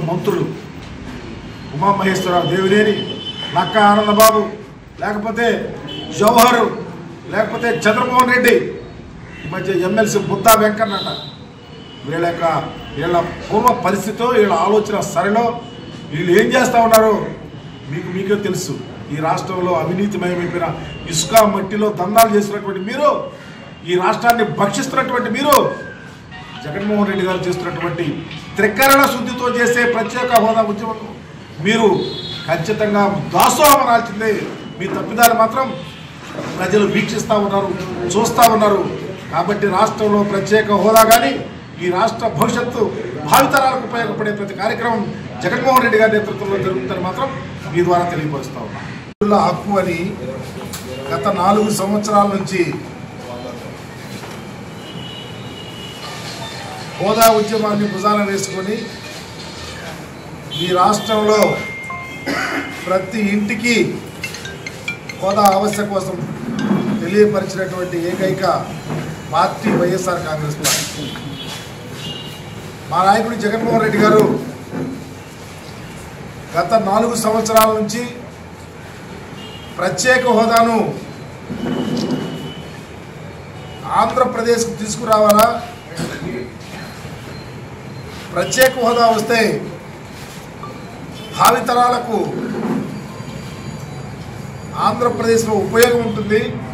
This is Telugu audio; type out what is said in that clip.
మంత్రులు ఉమామహేశ్వరరావు దేవినేని నక్క ఆనందబాబు లేకపోతే జవహర్ లేకపోతే చంద్రమోహన్ రెడ్డి ఈ మధ్య ఎమ్మెల్సీ బుత్తా వెంకన్నట వీళ్ళ యొక్క వీళ్ళ పూర్వ పరిస్థితితో వీళ్ళ ఆలోచన సరిలో వీళ్ళు ఏం చేస్తూ ఉన్నారు మీకు మీకే తెలుసు ఈ రాష్ట్రంలో అవినీతిమయమైపోయిన ఇసుక మట్టిలో దందాలు చేస్తున్నటువంటి మీరు ఈ రాష్ట్రాన్ని భక్షిస్తున్నటువంటి మీరు జగన్మోహన్ రెడ్డి గారు చేస్తున్నటువంటి త్రికరణ శుద్ధితో చేసే ప్రత్యేక హోదా ఉద్యమం మీరు ఖచ్చితంగా దాసోహమనాల్సిందే మీ తప్పిదాలు మాత్రం ప్రజలు వీక్షిస్తూ ఉన్నారు చూస్తూ ఉన్నారు కాబట్టి రాష్ట్రంలో ప్రత్యేక హోదా కానీ ఈ రాష్ట్ర భవిష్యత్తు భావితరాలకు ఉపయోగపడే ప్రతి కార్యక్రమం జగన్మోహన్ రెడ్డి గారి నేతృత్వంలో జరుగుతుందని మాత్రం మీ ద్వారా తెలియపరుస్తా ఉన్నాం హక్కుల హక్కు అని గత నాలుగు సంవత్సరాల నుంచి హోదా ఉద్యమాన్ని భుజాన వేసుకొని ఈ రాష్ట్రంలో ప్రతి ఇంటికి హోదా ఆవశ్యక కోసం తెలియపరిచినటువంటి ఏకైక పార్టీ వైఎస్ఆర్ కాంగ్రెస్ పార్టీ మా నాయకుడు జగన్మోహన్ రెడ్డి గారు గత నాలుగు సంవత్సరాల నుంచి ప్రత్యేక హోదాను ఆంధ్రప్రదేశ్కు తీసుకురావాలా ప్రత్యేక హోదా వస్తే భావితరాలకు ఆంధ్రప్రదేశ్లో ఉపయోగం ఉంటుంది